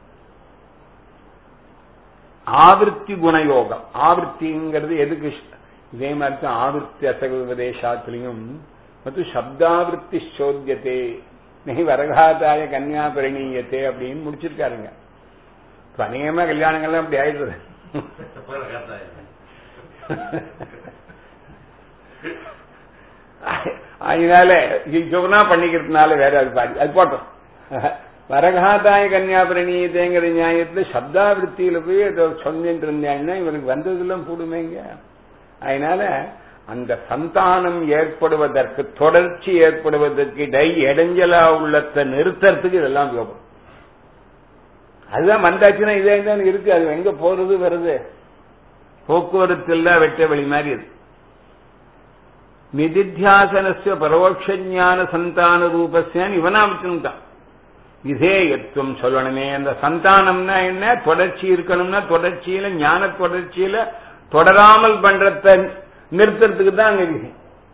ஆவர்த்தி குணயோகம் ஆவர்த்திங்கிறது எதுக்கு இதே மாதிரி தான் ஆவர்த்தி அசக உபதேசாத்திலையும் மற்றும் சப்தாவிருத்தி சோத்தியத்தே நெய் வரகாதாய கன்யா பரிணீயத்தே அப்படின்னு முடிச்சிருக்காருங்க அநேகமா கல்யாணங்கள்லாம் அப்படி ஆயிடுறது அதனால சொன்னா பண்ணிக்கிறதுனால வேற அது பாதி அது போட்டோம் வரகாதாய கன்யா பிரணீதேங்கிற நியாயத்துல சப்தாவிருத்தியில போய் ஏதோ சொன்னிட்டு இருந்தேன்னா இவருக்கு வந்ததெல்லாம் கூடுமேங்க அதனால அந்த சந்தானம் ஏற்படுவதற்கு தொடர்ச்சி ஏற்படுவதற்கு இடை இடைஞ்சலா உள்ளத்தை நிறுத்தறதுக்கு இதெல்லாம் யோகம் அதுதான் வந்தாச்சுன்னா இதே தான் இருக்கு அது எங்க போறது வருது போக்குவரத்து எல்லாம் வெட்ட வழி மாதிரி அது நிதித்தியாசனஸ்ய பரோட்சஞான சந்தான ரூபஸ்யான் இவனா வச்சுட்டான் விதேயத்துவம் சொல்லணுமே அந்த சந்தானம்னா என்ன தொடர்ச்சி இருக்கணும்னா தொடர்ச்சியில ஞான தொடர்ச்சியில தொடராமல் பண்றத நிறுத்துறதுக்கு தான் அங்க விதி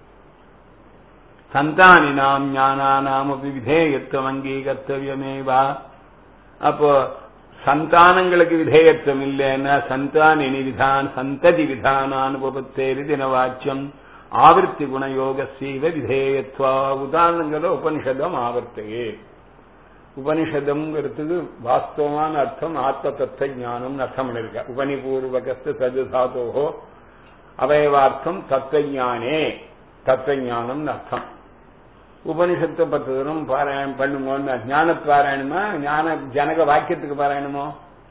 சந்தானினாம் ஞானானாம் அப்படி விதேயத்துவம் அங்கீகர்த்தவியமேவா அப்போ சந்தானங்களுக்கு விதேயத்துவம் இல்லைன்னா சந்தானினி விதான் சந்ததி விதானானுபவத்தேரி தினவாச்சியம் ஆவர்த்தி குணயோக சீவ விதேயத்வா உதாரணம் சொல்ல உபனிஷதம் ஆவர்த்தையே உபனிஷதம்ங்கிறதுக்கு வாஸ்தவமான அர்த்தம் ஆத்ம தத்துவ ஞானம் அர்த்தம் இருக்க உபனிபூர்வகஸ்து தது தாத்தோகோ அவயவார்த்தம் தத்துவஞானே தத்துவஞானம் அர்த்தம் உபனிஷத்தை பத்து தினம் பாராயணம் பண்ணுங்க ஞான பாராயணமா ஞான ஜனக வாக்கியத்துக்கு பாராயணமோ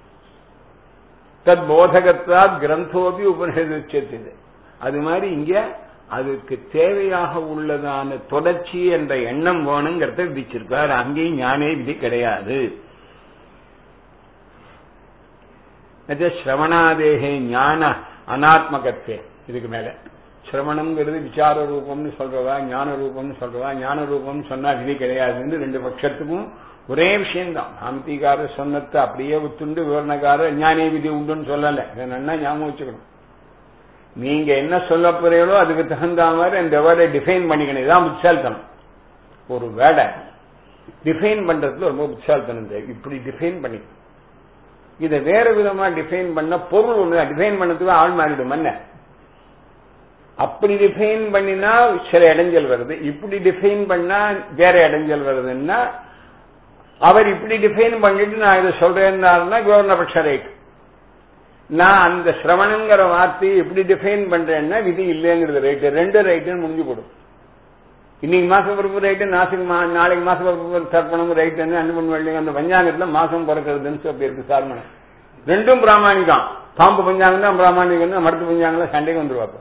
தத் போதகத்தா கிரந்தோபி உபனிஷத்து உச்சத்திது அது மாதிரி இங்க அதுக்கு தேவையாக உள்ளதான தொடர்ச்சி என்ற எண்ணம் வேணுங்கிறத விதிச்சிருக்கார் அங்கேயும் ஞானே விதி கிடையாது ஸ்ரவணாதேகே ஞான அனாத்மகத்தே இதுக்கு மேல சிரவணம்ங்கிறது விசார ரூபம்னு சொல்றதா ஞான ரூபம்னு சொல்றதா ஞான ரூபம்னு சொன்னா விதி கிடையாதுன்னு ரெண்டு பட்சத்துக்கும் ஒரே விஷயம்தான் சாந்திகாரர் சொன்னத்தை அப்படியே ஒத்துண்டு விவரணக்காரர் ஞானே விதி உண்டுன்னு சொல்லல இதை நல்லா ஞாபகம் வச்சுக்கணும் நீங்க என்ன சொல்ல போறீங்களோ அதுக்கு தகுந்த மாதிரி அந்த வேர்டை டிஃபைன் பண்ணிக்கணும் இதான் புத்தால்தனம் ஒரு வேர்டை டிஃபைன் பண்றதுல ரொம்ப புத்தால்தனம் தேவை இப்படி டிஃபைன் பண்ணி இதை வேற விதமா டிஃபைன் பண்ண பொருள் ஒண்ணு டிஃபைன் பண்ணதுக்கு ஆள் மாறிடும் என்ன அப்படி டிஃபைன் பண்ணினா சில இடைஞ்சல் வருது இப்படி டிஃபைன் பண்ணா வேற இடைஞ்சல் வருதுன்னா அவர் இப்படி டிஃபைன் பண்ணிட்டு நான் இதை சொல்றேன்னாருன்னா கவர்னபட்ச ரைட் நான் அந்த சிரவணங்கிற வார்த்தையை எப்படி டிஃபைன் பண்றேன்னா விதி இல்லைங்கிறது ரைட்டு ரெண்டு ரைட்டுன்னு முடிஞ்சு போடும் இன்னைக்கு மாசம் பிறப்பு ரைட்டு நாளைக்கு நாளைக்கு மாசம் பிறப்பு தர்ப்பணம் ரைட்டுன்னு அனுபவம் வெள்ளி அந்த பஞ்சாங்கத்துல மாசம் பிறக்கிறதுன்னு சொல்லி இருக்கு சார்மனை ரெண்டும் பிராமணிகம் பாம்பு பஞ்சாங்கம் தான் பிராமணிகம் மருத்து பஞ்சாங்கல சண்டைக்கு வந்துருவாங்க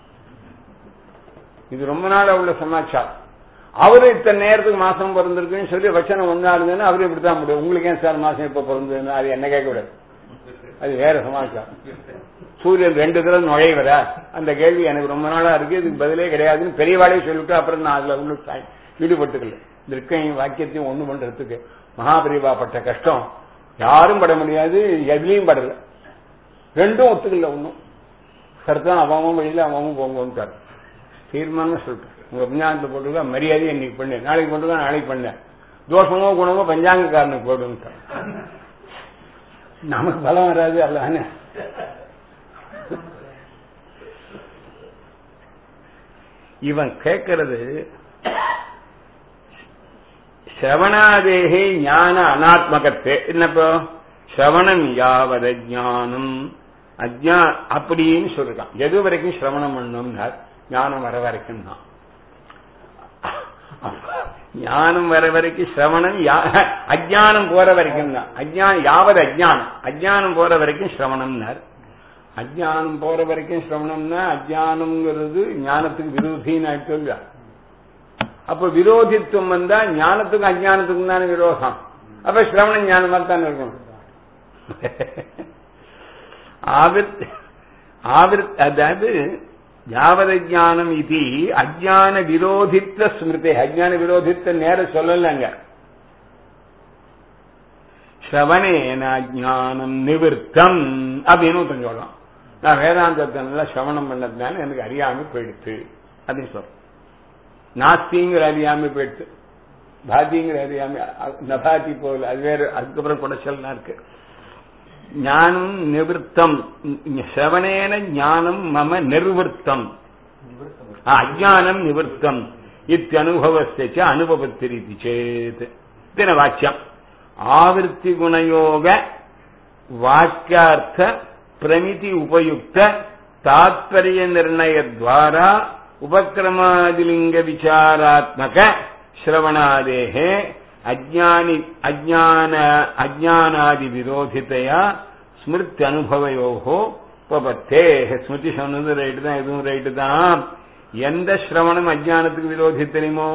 இது ரொம்ப நாள் உள்ள சமாச்சாரம் அவரு இத்தனை நேரத்துக்கு மாசம் பிறந்திருக்குன்னு சொல்லி வச்சனம் ஒன்னா இருந்ததுன்னா அவரு இப்படித்தான் முடியும் உங்களுக்கு ஏன் சார் மாசம் எப்ப பிறந்ததுன்னு அது என்ன கேட்க விடாது அது வேற சமாச்சாரம் சூரியன் ரெண்டு தடவை நுழைவரா அந்த கேள்வி எனக்கு ரொம்ப நாளா இருக்கு இதுக்கு பதிலே கிடையாதுன்னு பெரியவாளே சொல்லிட்டு அப்புறம் நான் அதுல உள்ள ஈடுபட்டுக்கல இந்த இருக்கையும் வாக்கியத்தையும் ஒண்ணு பண்றதுக்கு மகாபரிவா பட்ட கஷ்டம் யாரும் பட முடியாது எதுலயும் படல ரெண்டும் ஒத்துக்கல ஒன்னும் சர்தான் அவன் வழியில அவன் போங்கன்னு தீர்மானம் சொல்லிட்டேன் உங்க பஞ்சாங்கத்தை போட்டுருக்கா மரியாதையை இன்னைக்கு பண்ணு நாளைக்கு போட்டுருக்கா நாளைக்கு பண்ண தோஷமோ குணமோ பஞ்சாங்கக்காரனுக்கு போடுன்னு நமக்கு பலம் வராது அல்லானே இவன் கேட்கறது சிரவணாதேகே ஞான அனாத்மகத்தே என்னப்போ சிரவணம் யாவத ஞானம் அஜ்ஞா அப்படின்னு சொல்றான் எது வரைக்கும் சிரவணம் பண்ணணும்னார் ஞானம் வர வரைக்கும் தான் ஞானம் வர வரைக்கும் சிரவணம் அஜானம் போற வரைக்கும் தான் அஜானம் யாவது அஜானம் அஜானம் போற வரைக்கும் சிரவணம்னார் அஜானம் போற வரைக்கும் சிரவணம்னா அஜானம்ங்கிறது ஞானத்துக்கு விரோதின்னு ஆயிட்டு அப்ப விரோதித்துவம் வந்தா ஞானத்துக்கும் அஜானத்துக்கும் தானே விரோதம் அப்ப சிரவணம் ஞானமா தானே இருக்கணும் ஆவிர்த் ஆவிர்த் அதாவது யாவத ஜானம் இது அஜான விரோதித்த ஸ்மிருதி அஜான விரோதித்த நேர சொல்லலங்க ஸ்ரவணேன அஜானம் நிவிற்த்தம் அப்படின்னு ஒருத்தன் சொல்லலாம் நான் வேதாந்தத்தை நல்லா சிரவணம் பண்ணதுனால எனக்கு அறியாம போயிடுச்சு அப்படின்னு சொல்றேன் நாஸ்திங்கிற அறியாம போயிடுச்சு பாத்திங்கிற அறியாம நபாதி போல அது வேற அதுக்கப்புறம் குடைச்சல்லாம் இருக்கு ஞானம் நிவர்த்தம் சிரவணேன ஞானம் மம நிர்வர்த்தம் அஜானம் நிவர்த்தம் இத்தனுபவஸ்ய அனுபவத்திரிதி சேத் தின வாக்கியம் ஆவர்த்தி குணயோக வாக்கியார்த்த பிரமிதி உபயுக்த தாத்பரிய நிர்ணய துவாரா உபக்கிரமாதிலிங்க விசாராத்மக ஸ்ரவணாதேகே அஜானி அஜான அஜானாதி விரோதித்தையா ஸ்மிருத்தி அனுபவயோகோ உபபத்தே ஸ்மிருதி சொன்னது ரைட்டு தான் இதுவும் ரைட்டு தான் எந்த சிரவணம் அஜானத்துக்கு விரோதி தெரியுமோ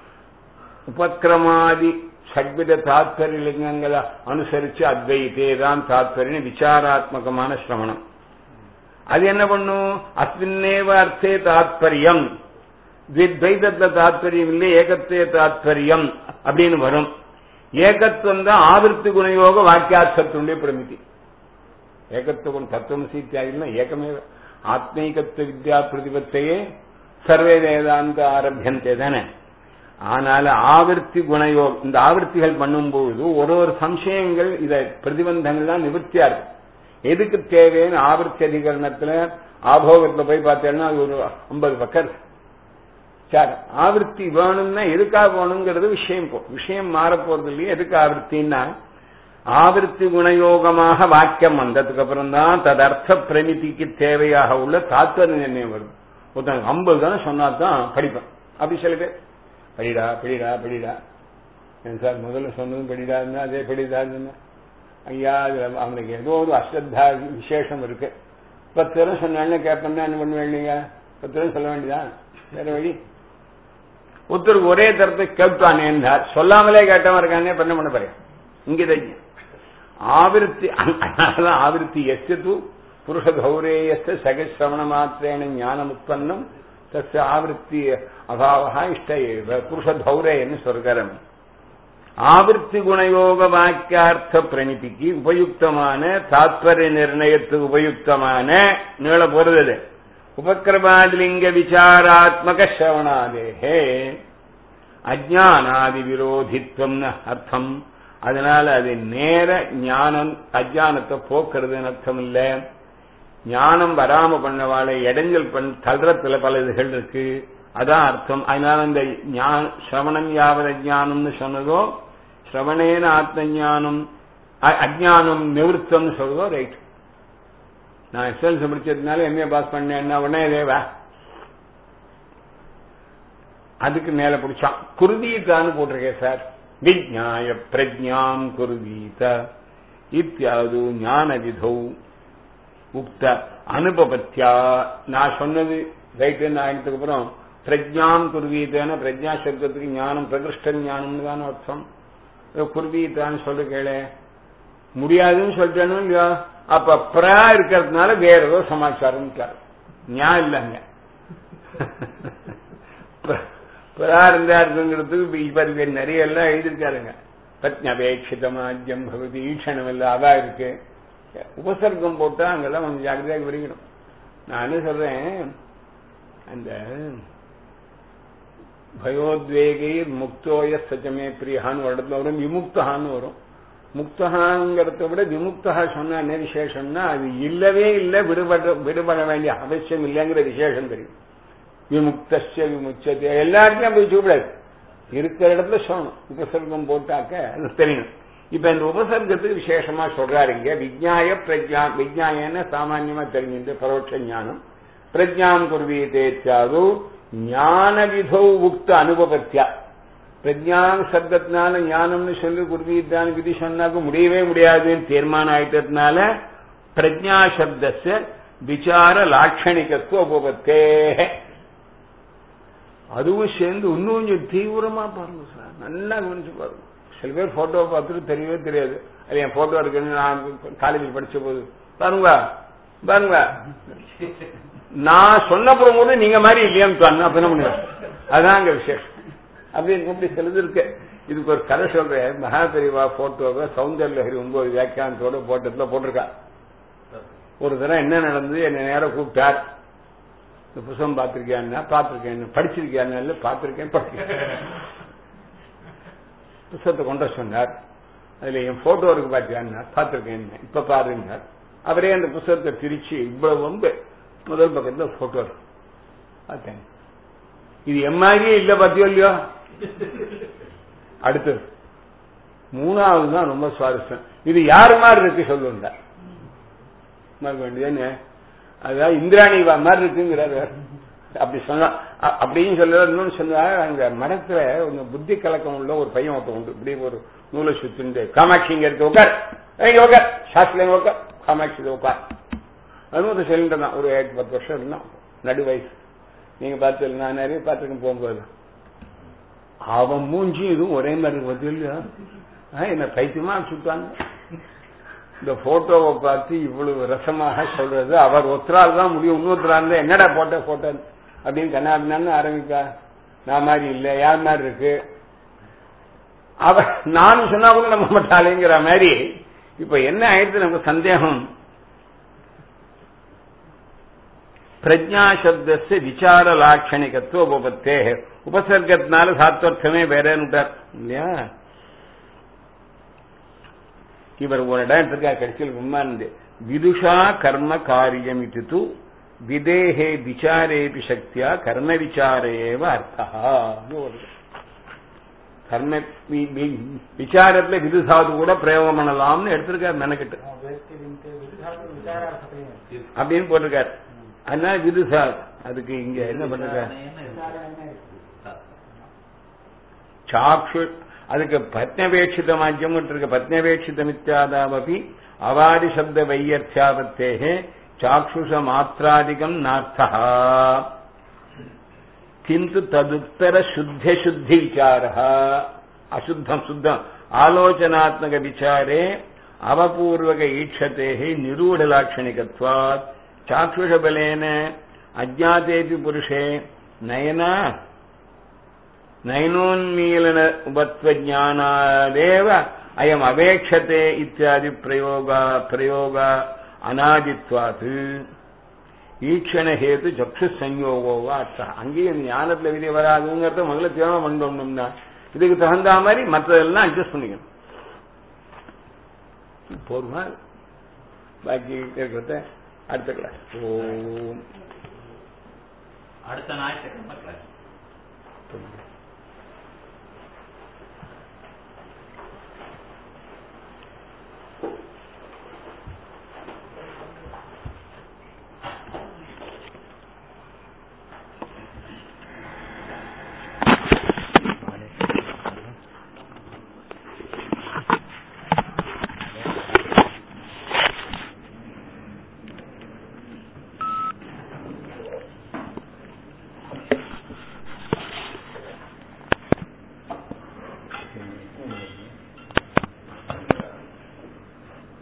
உபக்கிரமாதி சட்வித தாத்பரிய லிங்கங்களை அனுசரிச்சு அத்வைத்தே தான் தாத்பரிய விசாராத்மகமான சிரவணம் அது என்ன பண்ணும் அஸ்மின்னேவ அர்த்தே தாத்பரியம் துவைதத்துல தாத்பரியம் இல்லை ஏகத்தே தாத்பரியம் அப்படின்னு வரும் ஏகத்துவம் தான் ஆவர்த்தி குணயோக வாக்கியார்த்தத்துடைய பிரமிதி ஏகத்துவம் தத்துவம் சீத்தியாகினா ஏகமே ஆத்மீகத்துவ வித்யா பிரதிபத்தையே சர்வே வேதாந்த ஆரம்பியந்தே தானே ஆனால ஆவர்த்தி குணயோகம் இந்த ஆவர்த்திகள் பண்ணும்போது ஒரு ஒரு சம்சயங்கள் இத பிரதிபந்தங்கள்லாம் நிவர்த்தியா இருக்கு எதுக்கு தேவைன்னு ஆவர்த்தி அதிகரணத்துல ஆபோகத்துல போய் பார்த்தேன்னா அது ஒரு ஐம்பது பக்கம் இருக்கு சரி ஆவர்த்தி வேணும்னா எதுக்காக வேணுங்கிறது விஷயம் போ விஷயம் மாற போறது இல்லையே எதுக்கு ஆவர்த்தின்னா ஆவர்த்தி குணயோகமாக வாக்கியம் வந்ததுக்கு அப்புறம் தான் ததர்த்த பிரமிதிக்கு தேவையாக உள்ள தாத்பரிய நிர்ணயம் வருது ஒருத்தன் ஐம்பது தானே சொன்னா தான் படிப்பேன் அப்படி சில பேர் படிடா படிடா படிடா ஏன் சார் முதல்ல சொன்னதும் படிடா இருந்தா அதே படிடா இருந்தா ஐயா அதுல அவனுக்கு ஏதோ ஒரு அஸ்ரத்தா விசேஷம் இருக்கு பத்து தரம் சொன்னாலும் கேட்பேன்னா என்ன பண்ணுவேன் இல்லைங்க பத்து தரம் சொல்ல வேண்டியதா வேற வழி ஒருத்தருக்கு ஒரே தரத்தை கேட்பானே என்றார் சொல்லாமலே கேட்டவன் இருக்கானே பண்ண பண்ண பாரு இங்க ஆவிருத்தி அதனாலதான் ஆவிருத்தி எஸ்து புருஷ கௌரேயஸ்த சகசிரவண மாத்திரேன ஞானம் உற்பன்னம் தஸ்ய ஆவிருத்தி அபாவா இஷ்ட புருஷ தௌரேன்னு சொல்கிறேன் ஆவிருத்தி குணயோக வாக்கியார்த்த பிரணிதிக்கு உபயுக்தமான தாத்பரிய நிர்ணயத்துக்கு உபயுக்தமான நீள போறது உபக்கிரமாதிலிங்க விசாராத்மக சிரவணாதேகே அஜானாதி விரோதித்வம்னு அர்த்தம் அதனால அது நேர ஞானம் அஜானத்தை போக்குறதுன்னு அர்த்தம் இல்ல ஞானம் வராம பண்ணவாளை இடைஞ்சல் பண் தள்ளுறதுல பல இதுகள் இருக்கு அதான் அர்த்தம் அதனால இந்த சிரவணம் யாவத ஞானம்னு சொன்னதோ சிரவணேன ஆத்ம ஞானம் அஜானம் நிவர்த்தம் சொல்றதோ ரைட் நான் எஸ்எல்சி படிச்சதுனால எம்ஏ பாஸ் பண்ணேன்னா உடனே தேவா அதுக்கு மேல பிடிச்சான் குருதீதான்னு போட்டிருக்கேன் சார் விஜ்ஞாய பிரஜாம் குருதீத இத்தியாது ஞான விதௌ உக்த அனுபவத்தியா நான் சொன்னது ரைட்டு நான் அப்புறம் பிரஜாம் குருவீதான பிரஜா சப்தத்துக்கு ஞானம் பிரகிருஷ்ட ஞானம்னு தானே அர்த்தம் குருவீதான்னு சொல்லு கேளு முடியாதுன்னு சொல்லிட்டேனும் இல்லையா அப்ப பிரா இருக்கிறதுனால வேற ஏதோ சமாச்சாரம் ஞா இல்லைங்க பிரா இருந்தா இருக்குங்கிறதுக்கு இவருக்கு நிறைய எல்லாம் எழுதியிருக்காருங்க பத்னபேட்சிதமாஜ்யம் பகுதி ஈஷணம் இல்ல அதா இருக்கு உபசர்க்கம் போட்டா அங்கெல்லாம் கொஞ்சம் ஜாக்கிரதையாக விரிக்கணும் நான் என்ன சொல்றேன் அந்த பயோத்வேகை முக்தோய சஜமே பிரியான்னு ஒரு இடத்துல வரும் விமுக்தகான்னு வரும் முக்தகாங்கிறத விட விமுக்தகா சொன்னா என்ன விசேஷம்னா அது இல்லவே இல்லை விடுபட விடுபட வேண்டிய அவசியம் இல்லைங்கிற விசேஷம் தெரியும் விமுக்தஸ்ய விமுச்சத்தை எல்லாருக்கும் போய் சொல்லக்கூடாது இருக்கிற இடத்துல சொல்லணும் உபசர்க்கம் போட்டாக்க அது தெரியணும் இப்ப இந்த உபசர்க்கத்துக்கு விசேஷமா சொல்றாரு இங்க விஜ்ஞாய பிரஜா விஜ்ஞாயன சாமான்யமா தெரிஞ்சுட்டு பரோட்ச ஞானம் பிரஜாம் குருவீதேத்யாது ஞான விதோ உக்த அனுபவத்தியா பிரஜாம் சப்தத்தினால ஞானம்னு சொல்லி குருவீதான் விதி சொன்னாக்க முடியவே முடியாதுன்னு தீர்மானம் ஆயிட்டதுனால பிரஜா சப்தஸ்ய விசார லாட்சணிகத்துவ உபபத்தே அதுவும் சேர்ந்து இன்னும் கொஞ்சம் தீவிரமா பாருங்க சார் நல்லா கவனிச்சு பாருங்க சில பேர் போட்டோ பார்த்துட்டு தெரியவே தெரியாது அது என் போட்டோ இருக்குன்னு நான் காலேஜில் படிச்ச போது பாருங்க பாருங்க நான் சொன்னப்புறம் போது நீங்க மாதிரி இல்லையான்னு சொன்ன அப்ப என்ன பண்ணுவேன் அதுதான் அங்க விசேஷம் அப்படின்னு இப்படி சிலது இருக்கு இதுக்கு ஒரு கதை சொல்றேன் மகாபெரிவா போட்டோவை சௌந்தர்ய லஹரி ஒன்பது வியாக்கியானத்தோட போட்டதுல போட்டிருக்கா ஒரு தடவை என்ன நடந்தது என்ன நேரம் கூப்பிட்டார் இந்த புத்தகம் பார்த்திருக்கியான்னா பார்த்திருக்கேன் படிச்சிருக்கியான்னு இல்ல பார்த்திருக்கேன் படிச்சிருக்கேன் புத்தகத்தை கொண்டு சொன்னார் அதுல என் போட்டோ இருக்கு பாத்தியான்னா பார்த்திருக்கேன் இப்ப பாருங்க அவரே அந்த புத்தகத்தை பிரிச்சு இவ்வளவு ரொம்ப முதல் பக்கத்துல போட்டோ இருக்கு பார்த்தேன் இது என் மாதிரியே இல்ல பாத்தியோ இல்லையோ அடுத்தது மூணாவது தான் ரொம்ப சுவாரஸ்யம் இது யாரு மாதிரி இருக்கு சொல்லுங்க வேண்டியதுன்னு அதாவது இந்திராணி மாதிரி இருக்குங்கிறாரு அப்படி சொன்னா அ- அப்படின்னு சொல்ல இன்னொன்னு சொன்னா அங்க மரத்துல கொஞ்சம் புத்தி கலக்கம் உள்ள ஒரு பையன் ஒருத்தன் உண்டு இப்படி ஒரு நூலை சுத்திண்டு காமாட்சி இங்க இருக்கு உட்கார் இங்க உட்கார் சாஸ்திரம் உட்கார் காமாட்சி இதை உட்கார் அதுவும் ஒரு சொல்லிட்டு தான் ஒரு எட்டு பத்து வருஷம் இருந்தான் நடு வயசு நீங்க பார்த்து நான் நிறைய பார்த்துருக்கேன் போகும்போது அவன் மூஞ்சி இதுவும் ஒரே மாதிரி இருக்கு பார்த்தியா? ஆ, என்ன பைத்தியமா சுட்டாங்க இந்த போட்டோவை பார்த்து இவ்வளவு ரசமாக சொல்றது அவர் ஒருத்தரால் தான் முடியும் இன்னொருத்தரா இருந்தா என்னடா போட்டோ போட்டோ அப்படின்னு கண்ணாடினான்னு ஆரம்பிக்கா நான் மாதிரி இல்ல யார் மாதிரி இருக்கு அவ நானும் சொன்னா கூட நம்ப மாட்டாளேங்கிற மாதிரி இப்ப என்ன ஆயிடுச்சு நமக்கு சந்தேகம் பிரஜா சப்தஸ்ய விசார லாட்சணிகத்துவ உபபத்தே உபசர்க்கத்தினால சாத்வர்த்தமே வேறேன்னுட்டார் இல்லையா இவர் ஒரு இடம் எடுத்திருக்கார் கடைசியில் உண்மாந்து விதுஷா கர்ம காரியம் இது து விதேகே விசாரேபி சக்தியா கர்ம விசாரேவ அர்த்தா கர்ம வி- வி- விசாரத்துல விதுசாது கூட பிரயோகம் பண்ணலாம்னு எடுத்திருக்காரு மெனக்கிட்டு அப்படின்னு போட்டிருக்காரு அதனால விதுசார் அதுக்கு இங்க என்ன பண்ணிருக்காரு சாக்ஷு அதுக்கு பத்னவேட்சித மாத்தியம் இருக்கு பத்னவேட்சித மித்யாதாவபி அவாதி சப்த வையர்த்தியாபத்தேகே சாக்ஷுஷ மாத்திராதிகம் நார்த்தா किन्तु तदुत्तर शुद्ध शुद्धि विचार अशुद्धम शुद्धम आलोचनात्मक विचारे अवपूर्वक ईक्षते निरूढ़ लाक्षणिकत्वात् चाक्षुष बलेन अज्ञातेपि पुरुषे नयन नयनोन्मीलन उपत्वज्ञानादेव अयम अवेक्षते इत्यादि प्रयोग प्रयोग अनादित्वात् ஈக்ஷண ஹேத்து சக்ஷு சஞ்சோகோவா அர்த்தம் அங்கேயும் ஞானத்துல விதி வராதுங்கிறத முதல்ல தீர்மானம் பண்ணோம்னா இதுக்கு தகுந்த மாதிரி மற்றதெல்லாம் அட்ஜஸ்ட் பண்ணிக்கணும் போதுமா பாக்கி இருக்கிறத அடுத்த கிளாஸ் ஓம் அடுத்த ஞாயிற்றுக்கிழமை கிளாஸ்